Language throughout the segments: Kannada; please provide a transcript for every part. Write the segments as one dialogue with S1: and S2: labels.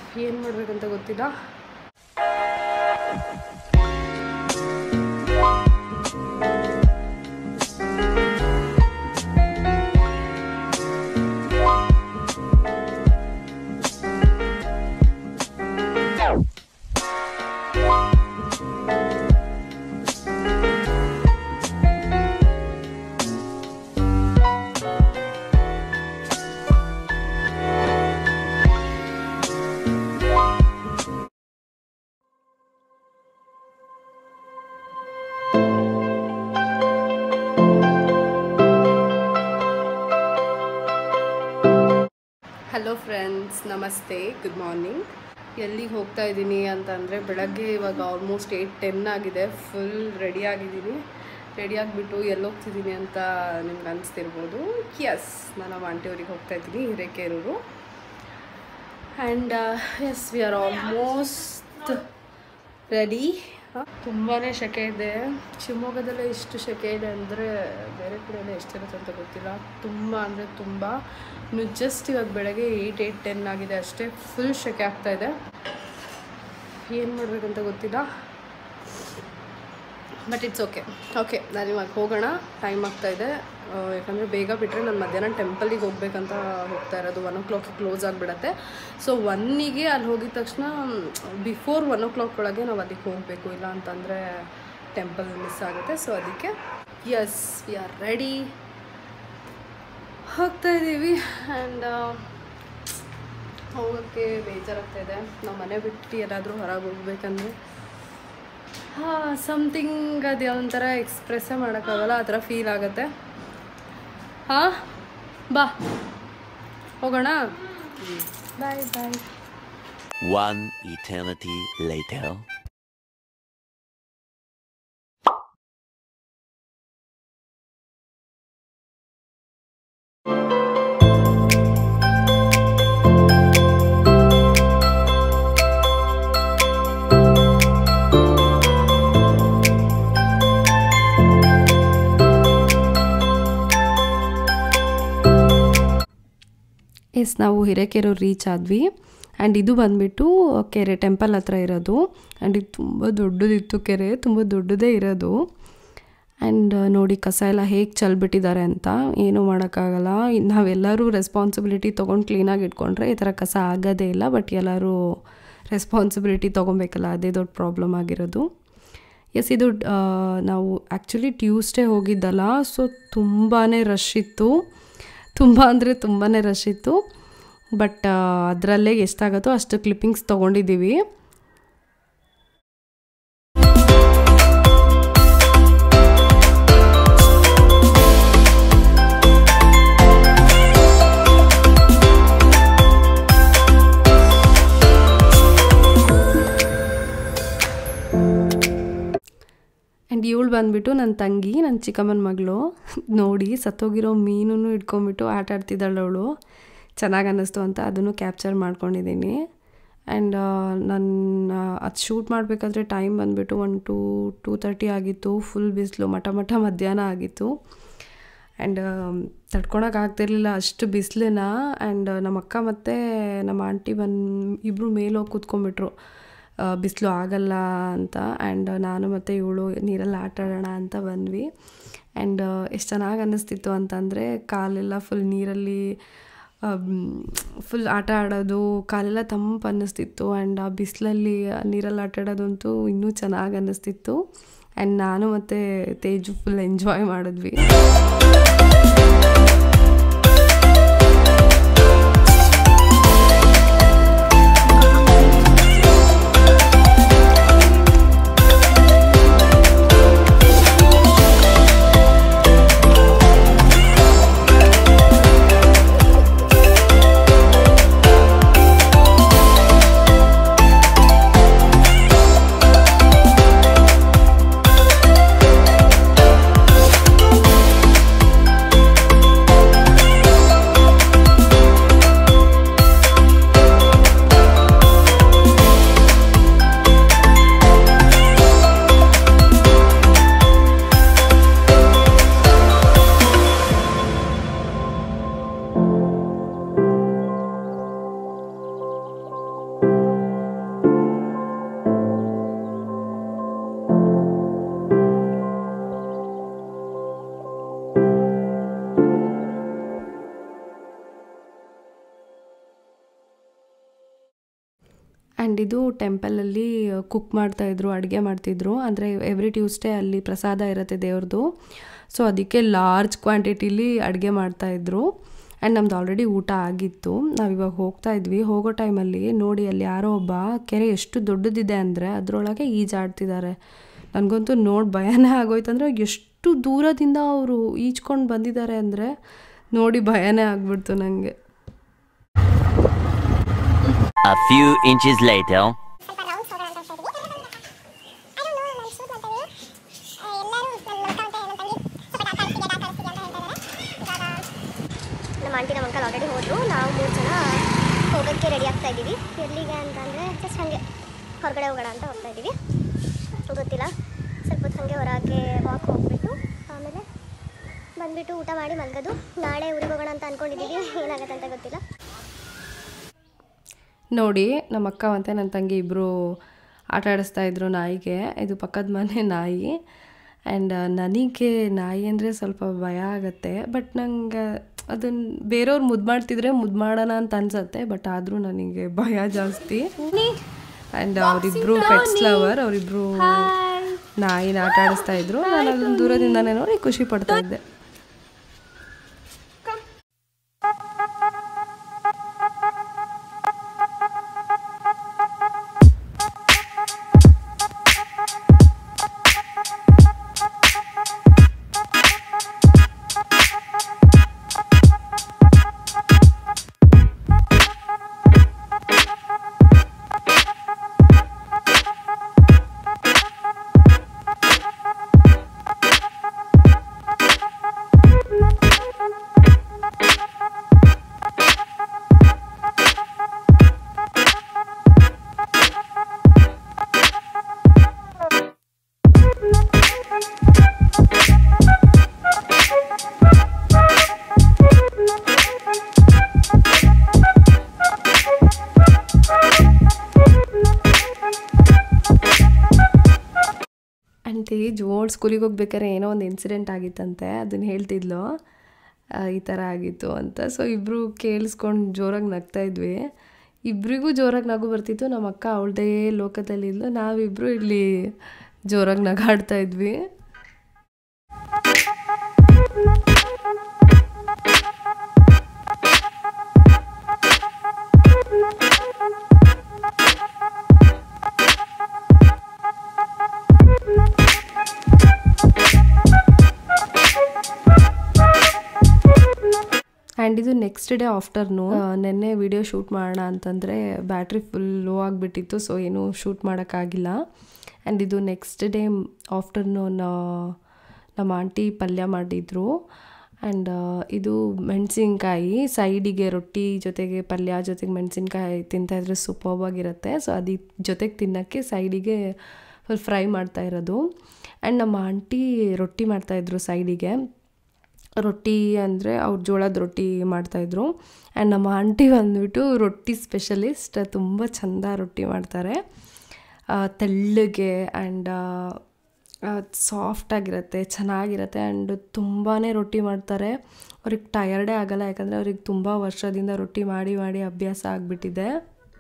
S1: ಏನು ಮಾಡಬೇಕಂತ ಗೊತ್ತಿಲ್ಲ ಹಲೋ ಫ್ರೆಂಡ್ಸ್ ನಮಸ್ತೆ ಗುಡ್ ಮಾರ್ನಿಂಗ್ ಎಲ್ಲಿಗೆ ಹೋಗ್ತಾ ಇದ್ದೀನಿ ಅಂತಂದರೆ ಬೆಳಗ್ಗೆ ಇವಾಗ ಆಲ್ಮೋಸ್ಟ್ ಏಯ್ಟ್ ಟೆನ್ ಆಗಿದೆ ಫುಲ್ ರೆಡಿ ಆಗಿದ್ದೀನಿ ರೆಡಿ ಆಗಿಬಿಟ್ಟು ಎಲ್ಲಿ ಹೋಗ್ತಿದ್ದೀನಿ ಅಂತ ನಿಮ್ಗೆ ಅನಿಸ್ತಿರ್ಬೋದು ಎಸ್ ನಾನು ನಮ್ಮ ಆಂಟಿಯವ್ರಿಗೆ ಹೋಗ್ತಾ ಇದ್ದೀನಿ Hirekerur and S V R almost ready ತುಂಬಾ ಸೆಕೆ ಇದೆ ಶಿವಮೊಗ್ಗದಲ್ಲೇ ಇಷ್ಟು ಸೆಕೆ ಇದೆ ಅಂದರೆ ಬೇರೆ ಕಡೆ ಎಲ್ಲ ಎಷ್ಟಿರುತ್ತೆ ಅಂತ ಗೊತ್ತಿಲ್ಲ ತುಂಬ ಅಂದರೆ ತುಂಬ ಇನ್ನು ಜಸ್ಟ್ ಇವಾಗ ಬೆಳಗ್ಗೆ ಏಯ್ಟ್ ಏಯ್ಟ್ ಟೆನ್ ಆಗಿದೆ ಅಷ್ಟೇ ಫುಲ್ ಸೆಕೆ ಆಗ್ತಾ ಇದೆ ಏನು ಮಾಡಬೇಕಂತ ಗೊತ್ತಿಲ್ಲ ಬಟ್ ಇಟ್ಸ್ ಓಕೆ ಓಕೆ ನಾನು ಇವಾಗ ಹೋಗೋಣ ಟೈಮ್ ಆಗ್ತಾ ಇದೆ ಯಾಕಂದರೆ ಬೇಗ ಬಿಟ್ಟರೆ ನಾನು ಮಧ್ಯಾಹ್ನ ಟೆಂಪಲಿಗೆ ಹೋಗ್ಬೇಕಂತ ಹೋಗ್ತಾ ಇರೋದು ಒನ್ ಓ ಕ್ಲಾಕಿಗೆ ಕ್ಲೋಸ್ ಆಗಿಬಿಡತ್ತೆ ಸೊ ಒನ್ನಿಗೆ ಅಲ್ಲಿ ಹೋಗಿದ ತಕ್ಷಣ ಬಿಫೋರ್ ಒನ್ ಓ ಕ್ಲಾಕ್ ಒಳಗೆ ನಾವು ಅದಕ್ಕೆ ಹೋಗಬೇಕು ಇಲ್ಲ ಅಂತಂದರೆ ಟೆಂಪಲ್ ಮಿಸ್ ಆಗುತ್ತೆ ಸೊ ಅದಕ್ಕೆ ಎಸ್ ವಿ ಆರ್ ರೆಡಿ ಹೋಗ್ತಾ ಇದ್ದೀವಿ ಆ್ಯಂಡ್ ಹೋಗೋಕ್ಕೆ ಬೇಜಾರಾಗ್ತಾ ಇದೆ ನಾವು ಮನೆ ಬಿಟ್ಟು ಎಲ್ಲಾದರೂ ಹೊರಗೆ ಹೋಗ್ಬೇಕಂದ್ರೆ ಹಾಂ ಸಮಥಿಂಗ್ ಅದು ಒಂಥರ ಎಕ್ಸ್ಪ್ರೆಸ್ಸೇ ಮಾಡೋಕ್ಕಾಗಲ್ಲ ಆ ಥರ ಫೀಲ್ ಆಗುತ್ತೆ ಹಾಂ ಬಾ ಹೋಗೋಣ bye bye
S2: One eternity later.
S1: Yes ನಾವು ಹಿರೇಕೆರೂರು ರೀಚ್ ಆದ್ವಿ ಆ್ಯಂಡ್ ಇದು ಬಂದುಬಿಟ್ಟು ಕೆರೆ ಟೆಂಪಲ್ ಹತ್ರ ಇರೋದು ಆ್ಯಂಡ್ ಇದು ತುಂಬ ದೊಡ್ಡದಿತ್ತು ಕೆರೆ ತುಂಬ ದೊಡ್ಡದೇ ಇರೋದು ಆ್ಯಂಡ್ ನೋಡಿ ಕಸ ಎಲ್ಲ ಹೇಗೆ ಚಲ್ಬಿಟ್ಟಿದ್ದಾರೆ ಅಂತ ಏನೂ ಮಾಡೋಕ್ಕಾಗಲ್ಲ ನಾವೆಲ್ಲರೂ ರೆಸ್ಪಾನ್ಸಿಬಿಲಿಟಿ ತೊಗೊಂಡು ಕ್ಲೀನಾಗಿ ಇಟ್ಕೊಂಡ್ರೆ ಈ ಥರ ಕಸ ಆಗೋದೇ ಇಲ್ಲ ಬಟ್ ಎಲ್ಲರೂ ರೆಸ್ಪಾನ್ಸಿಬಿಲಿಟಿ ತೊಗೊಬೇಕಲ್ಲ ಅದೇ ದೊಡ್ಡ ಪ್ರಾಬ್ಲಮ್ ಆಗಿರೋದು ಎಸ್ ಇದು ಆ, ನಾವು ಆ್ಯಕ್ಚುಲಿ ಟ್ಯೂಸ್ಡೇ ಹೋಗಿದ್ದಲ್ಲ ಸೊ ತುಂಬಾ ರಶ್ ಇತ್ತು ತುಂಬ ಅಂದರೆ ತುಂಬಾ ರಶ್ ಇತ್ತು ಬಟ್ ಅದರಲ್ಲೇ ಎಷ್ಟಾಗುತ್ತೋ ಅಷ್ಟು ಕ್ಲಿಪ್ಪಿಂಗ್ಸ್ ತೊಗೊಂಡಿದ್ದೀವಿ ಆ್ಯಂಡ್ ಇವಳು ಬಂದುಬಿಟ್ಟು ನನ್ನ ತಂಗಿ ನನ್ನ ಚಿಕ್ಕಮ್ಮನ ಮಗಳು ನೋಡಿ ಸತ್ತೋಗಿರೋ ಮೀನೂ ಇಟ್ಕೊಂಡ್ಬಿಟ್ಟು ಆಟ ಆಡ್ತಿದ್ದಾಳೆ ಅವಳು ಚೆನ್ನಾಗಿ ಅನ್ನಿಸ್ತು ಅಂತ ಅದನ್ನು ಕ್ಯಾಪ್ಚರ್ ಮಾಡ್ಕೊಂಡಿದ್ದೀನಿ ಆ್ಯಂಡ್ ನನ್ನ ಅದು ಶೂಟ್ ಮಾಡಬೇಕಾದ್ರೆ ಟೈಮ್ ಬಂದುಬಿಟ್ಟು ಒನ್ ಟು ಟೂ ತರ್ಟಿ ಆಗಿತ್ತು ಫುಲ್ ಬಿಸಿಲು ಮಠ ಮಠ ಮಧ್ಯಾಹ್ನ ಆಗಿತ್ತು ಆ್ಯಂಡ್ ತಡ್ಕೊಳಕ್ಕೆ ಆಗ್ತಿರ್ಲಿಲ್ಲ ಅಷ್ಟು ಬಿಸಿಲನ್ನ ಆ್ಯಂಡ್ ನಮ್ಮ ಅಕ್ಕ ಮತ್ತು ನಮ್ಮ ಆಂಟಿ ಬಂದು ಇಬ್ಬರು ಮೇಲೋಗಿ ಕೂತ್ಕೊಂಡ್ಬಿಟ್ರು ಬಿಸಿಲು ಆಗಲ್ಲ ಅಂತ ಆ್ಯಂಡ್ ನಾನು ಮತ್ತು ಇವಳು ನೀರಲ್ಲಿ ಆಟ ಆಡೋಣ ಅಂತ ಬಂದ್ವಿ ಆ್ಯಂಡ್ ಎಷ್ಟು ಚೆನ್ನಾಗಿ ಅನ್ನಿಸ್ತಿತ್ತು ಅಂತಂದರೆ ಕಾಲೆಲ್ಲ ಫುಲ್ ನೀರಲ್ಲಿ ಫುಲ್ ಆಟ ಆಡೋದು ಕಾಲೆಲ್ಲ ತಂಪು ಅನ್ನಿಸ್ತಿತ್ತು ಆ್ಯಂಡ್ ಆ ಬಿಸಿಲಲ್ಲಿ ನೀರಲ್ಲಿ ಆಟ ಆಡೋದಂತೂ ಇನ್ನೂ ಚೆನ್ನಾಗಿ ಅನ್ನಿಸ್ತಿತ್ತು ಆ್ಯಂಡ್ ನಾನು ಮತ್ತು ತೇಜು ಫುಲ್ ಎಂಜಾಯ್ ಮಾಡಿದ್ವಿ ಆ್ಯಂಡ್ ಇದು ಟೆಂಪಲಲ್ಲಿ ಕುಕ್ ಮಾಡ್ತಾಯಿದ್ರು ಅಡುಗೆ ಮಾಡ್ತಿದ್ರು ಅಂದರೆ ಎವ್ರಿ ಟ್ಯೂಸ್ಡೇ ಅಲ್ಲಿ ಪ್ರಸಾದ ಇರುತ್ತೆ ದೇವ್ರದ್ದು ಸೊ ಅದಕ್ಕೆ ಲಾರ್ಜ್ ಕ್ವಾಂಟಿಟಿಲಿ ಅಡುಗೆ ಮಾಡ್ತಾಯಿದ್ರು ಆ್ಯಂಡ್ ನಮ್ದು ಆಲ್ರೆಡಿ ಊಟ ಆಗಿತ್ತು ನಾವಿವಾಗ ಹೋಗ್ತಾ ಇದ್ವಿ ಹೋಗೋ ಟೈಮಲ್ಲಿ ನೋಡಿ ಅಲ್ಲಿ ಯಾರೋ ಒಬ್ಬ ಕೆರೆ ಎಷ್ಟು ದೊಡ್ಡದಿದೆ ಅಂದರೆ ಅದರೊಳಗೆ ಈಜಾಡ್ತಿದ್ದಾರೆ ನನಗಂತೂ ನೋಡಿ ಭಯನೇ ಆಗೋಯ್ತಂದ್ರೆ ಎಷ್ಟು ದೂರದಿಂದ ಅವರು ಈಜ್ಕೊಂಡು ಬಂದಿದ್ದಾರೆ ಅಂದರೆ ನೋಡಿ ಭಯನೇ ಆಗ್ಬಿಡ್ತು ನನಗೆ
S2: A few inches later.
S3: ಸ್ವಲ್ಪ ರೌಂಡ್ಸ್ ಹೋಗೋಣ ಅಂತ ಇದ್ದೀವಿ ಐ ಡೋಂಟ್ ನೋ ನಾನು ಶೂಟ್ ಮಾಡ್ತಾ ಇದ್ದೀನಿ ಎಲ್ಲರೂ ನನ್ನ ನೋಡ್ತಾ ಇದ್ದಾರೆ ನನ್ನ ತಂಗಿ ಸ್ವಲ್ಪ ಕಾಣಿಸ್ತಿದೆ ಕಾಣಿಸ್ತಿದೆ ಅಂತ ಹೇಳ್ತಾರೆ ಇವಾಗ ನಮ್ಮ ಆಂಟಿ ನಮ್ಮ ಅಂಕಲ್ ಆಲ್ರೆಡಿ ಹೋದ್ರು ನಾವು ಮೂರು ಜನ ಹೋಗೋಕ್ಕೆ ರೆಡಿ ಆಗ್ತಾ ಇದ್ದೀವಿ ಎಲ್ಲಿಗೆ ಅಂತಂದರೆ ಜಸ್ಟ್ ಹಾಗೆ ಹೊರಗಡೆ ಹೋಗೋಣ ಅಂತ ಹೋಗ್ತಾ ಇದ್ದೀವಿ ಗೊತ್ತಿಲ್ಲ ಸ್ವಲ್ಪ ಹೊತ್ತು ಹಾಗೆ ಹೊರಗೆ ವಾಕ್ ಹೋಗ್ಬಿಟ್ಟು ಆಮೇಲೆ ಬಂದುಬಿಟ್ಟು ಊಟ ಮಾಡಿ ಮಲ್ಗೋದು ನಾಳೆ ಊರಿಗೆ ಹೋಗೋಣ ಅಂತ ಅಂದ್ಕೊಂಡಿದ್ದೀವಿ ಏನಾಗುತ್ತೆ ಅಂತ ಗೊತ್ತಿಲ್ಲ
S1: ನೋಡಿ ನಮ್ಮ ಅಕ್ಕ ಮತ್ತು ನನ್ನ ತಂಗಿ ಇಬ್ಬರು ಆಟ ಆಡಿಸ್ತಾ ಇದ್ರು ನಾಯಿಗೆ ಇದು ಪಕ್ಕದ ಮನೆ ನಾಯಿ ಆ್ಯಂಡ್ ನನಗೆ ನಾಯಿ ಅಂದರೆ ಸ್ವಲ್ಪ ಭಯ ಆಗುತ್ತೆ ಬಟ್ ನಂಗೆ ಅದನ್ನು ಬೇರೆಯವ್ರು ಮುದ್ದು ಮಾಡ್ತಿದ್ರೆ ಮುದ್ದು ಮಾಡೋಣ ಅಂತ ಅನ್ಸತ್ತೆ ಬಟ್ ಆದರೂ ನನಗೆ ಭಯ ಜಾಸ್ತಿ ಆ್ಯಂಡ್ ಅವರಿಬ್ಬರು ಪೆಟ್ಸ್ ಲವರ್ ಅವರಿಬ್ಬರು ನಾಯಿನ ಆಟ ಆಡಿಸ್ತಾ ಇದ್ರು ನಾನು ಅದನ್ನ ದೂರದಿಂದನೇ ನೋಡಿ ಖುಷಿ ಪಡ್ತಾ ಇದ್ದೆ ಆಂಟಿ ಜೋಡ್ ಸ್ಕೂಲಿಗೆ ಹೋಗ್ಬೇಕಾದ್ರೆ ಏನೋ ಒಂದು ಇನ್ಸಿಡೆಂಟ್ ಆಗಿತ್ತಂತೆ ಅದನ್ನು ಹೇಳ್ತಿದ್ಲು ಆ, ಈ ಥರ ಆಗಿತ್ತು ಅಂತ ಸೊ ಇಬ್ಬರು ಕೇಳಿಸ್ಕೊಂಡು ಜೋರಾಗಿ ನಗ್ತಾ ಇದ್ವಿ ಇಬ್ಬರಿಗೂ ಜೋರಾಗಿ ನಗು ಬರ್ತಿತ್ತು ನಮ್ಮ ಅಕ್ಕ ಅವಳದೇ ಲೋಕದಲ್ಲಿದ್ಲು ನಾವಿಬ್ಬರು ಇಲ್ಲಿ ಜೋರಾಗಿ ನಗಾಡ್ತಾ ಇದ್ವಿ ಆ್ಯಂಡ್ ಇದು ನೆಕ್ಸ್ಟ್ ಡೇ ಆಫ್ಟರ್ನೂನ್ ನೆನ್ನೆ ವಿಡಿಯೋ ಶೂಟ್ ಮಾಡೋಣ ಅಂತಂದರೆ ಬ್ಯಾಟ್ರಿ ಫುಲ್ ಲೋ ಆಗಿಬಿಟ್ಟಿತ್ತು ಸೊ ಏನೂ ಶೂಟ್ ಮಾಡೋಕ್ಕಾಗಿಲ್ಲ ಆ್ಯಂಡ್ ಇದು ನೆಕ್ಸ್ಟ್ ಡೇ ಆಫ್ಟರ್ನೂನ್ ನಮ್ಮ ಆಂಟಿ ಪಲ್ಯ ಮಾಡಿದ್ರು ಆ್ಯಂಡ್ ಇದು ಮೆಣಸಿನ್ಕಾಯಿ ಸೈಡಿಗೆ ರೊಟ್ಟಿ ಜೊತೆಗೆ ಪಲ್ಯ ಜೊತೆಗೆ ಮೆಣಸಿನ್ಕಾಯಿ ತಿಂತಾಯಿದ್ರೆ ಸೂಪರ್ವಾಗಿರುತ್ತೆ ಸೊ ಅದು ಜೊತೆಗೆ ತಿನ್ನೋಕ್ಕೆ ಸೈಡಿಗೆ ಫುಲ್ ಫ್ರೈ ಮಾಡ್ತಾ ಇರೋದು ಆ್ಯಂಡ್ ನಮ್ಮ ಆಂಟಿ ರೊಟ್ಟಿ ಮಾಡ್ತಾಯಿದ್ರು ಸೈಡಿಗೆ ರೊಟ್ಟಿ ಅಂದರೆ ಅವ್ರು ಜೋಳದ ರೊಟ್ಟಿ ಮಾಡ್ತಾಯಿದ್ರು ಆ್ಯಂಡ್ ನಮ್ಮ ಆಂಟಿ ಬಂದ್ಬಿಟ್ಟು ರೊಟ್ಟಿ ಸ್ಪೆಷಲಿಸ್ಟ್ ತುಂಬ ಚೆಂದ ರೊಟ್ಟಿ ಮಾಡ್ತಾರೆ ಆ, ತೆಳ್ಳಗೆ ಆ್ಯಂಡ್ ಸಾಫ್ಟಾಗಿರುತ್ತೆ ಚೆನ್ನಾಗಿರುತ್ತೆ ಆ್ಯಂಡ್ ತುಂಬಾ ರೊಟ್ಟಿ ಮಾಡ್ತಾರೆ ಅವ್ರಿಗೆ ಟಯರ್ಡೇ ಆಗಲ್ಲ ಯಾಕಂದರೆ ಅವ್ರಿಗೆ ತುಂಬ ವರ್ಷದಿಂದ ರೊಟ್ಟಿ ಮಾಡಿ ಮಾಡಿ ಅಭ್ಯಾಸ ಆಗಿಬಿಟ್ಟಿದೆ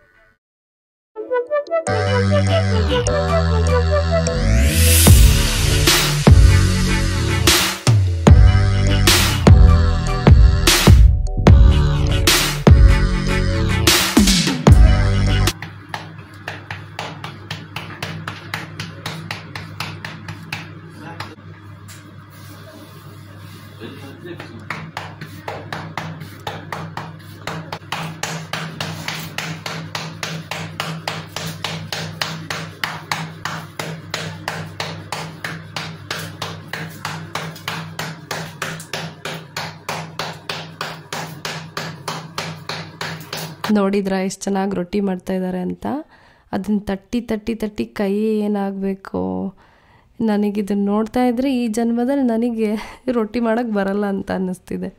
S1: ನೋಡಿದ್ರ ಎಷ್ಟು ಚೆನ್ನಾಗಿ ರೊಟ್ಟಿ ಮಾಡ್ತಾ ಇದ್ದಾರೆ ಅಂತ ಅದನ್ನ ತಟ್ಟಿ ತಟ್ಟಿ ತಟ್ಟಿ ಕೈ ಏನಾಗಬೇಕು ನನಗಿದನ್ನು ನೋಡ್ತಾ ಇದ್ರೆ ಈ ಜನ್ಮದಲ್ಲಿ ನನಗೆ ರೊಟ್ಟಿ ಮಾಡೋಕ್ಕೆ ಬರಲ್ಲ ಅಂತ ಅನ್ನಿಸ್ತಿದೆ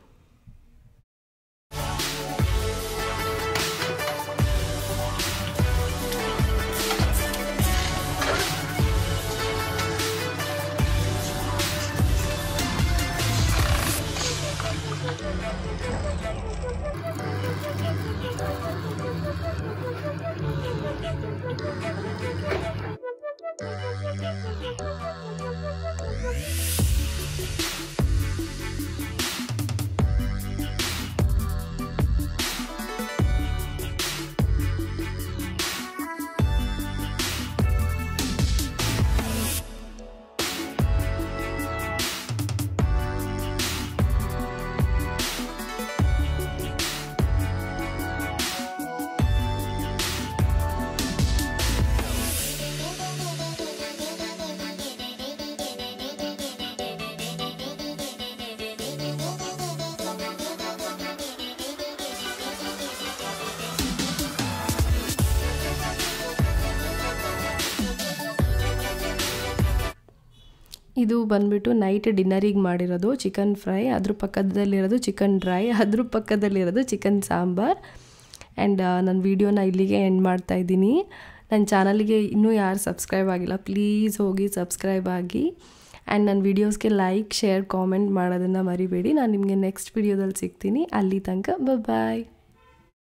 S1: ಇದು ಬಂದ್ಬಿಟ್ಟು ನೈಟ್ ಡಿನ್ನರಿಗೆ ಮಾಡಿರೋದು ಚಿಕನ್ ಫ್ರೈ ಅದ್ರ ಪಕ್ಕದಲ್ಲಿರೋದು ಚಿಕನ್ ಡ್ರೈ ಅದ್ರ ಪಕ್ಕದಲ್ಲಿರೋದು ಚಿಕನ್ ಸಾಂಬಾರ್ ಆ್ಯಂಡ್ ನನ್ನ ವೀಡಿಯೋನ ಇಲ್ಲಿಗೆ ಎಂಡ್ ಮಾಡ್ತಾ ಇದ್ದೀನಿ ನನ್ನ ಚಾನಲ್ಗೆ ಇನ್ನೂ ಯಾರು ಸಬ್ಸ್ಕ್ರೈಬ್ ಆಗಿಲ್ಲ ಪ್ಲೀಸ್ ಹೋಗಿ ಸಬ್ಸ್ಕ್ರೈಬ್ ಆಗಿ ಆ್ಯಂಡ್ ನನ್ನ ವೀಡಿಯೋಸ್ಗೆ ಲೈಕ್ ಶೇರ್ ಕಾಮೆಂಟ್ ಮಾಡೋದನ್ನು ಮರಿಬೇಡಿ ನಾನು ನಿಮಗೆ ನೆಕ್ಸ್ಟ್ ವೀಡಿಯೋದಲ್ಲಿ ಸಿಗ್ತೀನಿ ಅಲ್ಲಿ ತನಕ ಬಾಯ್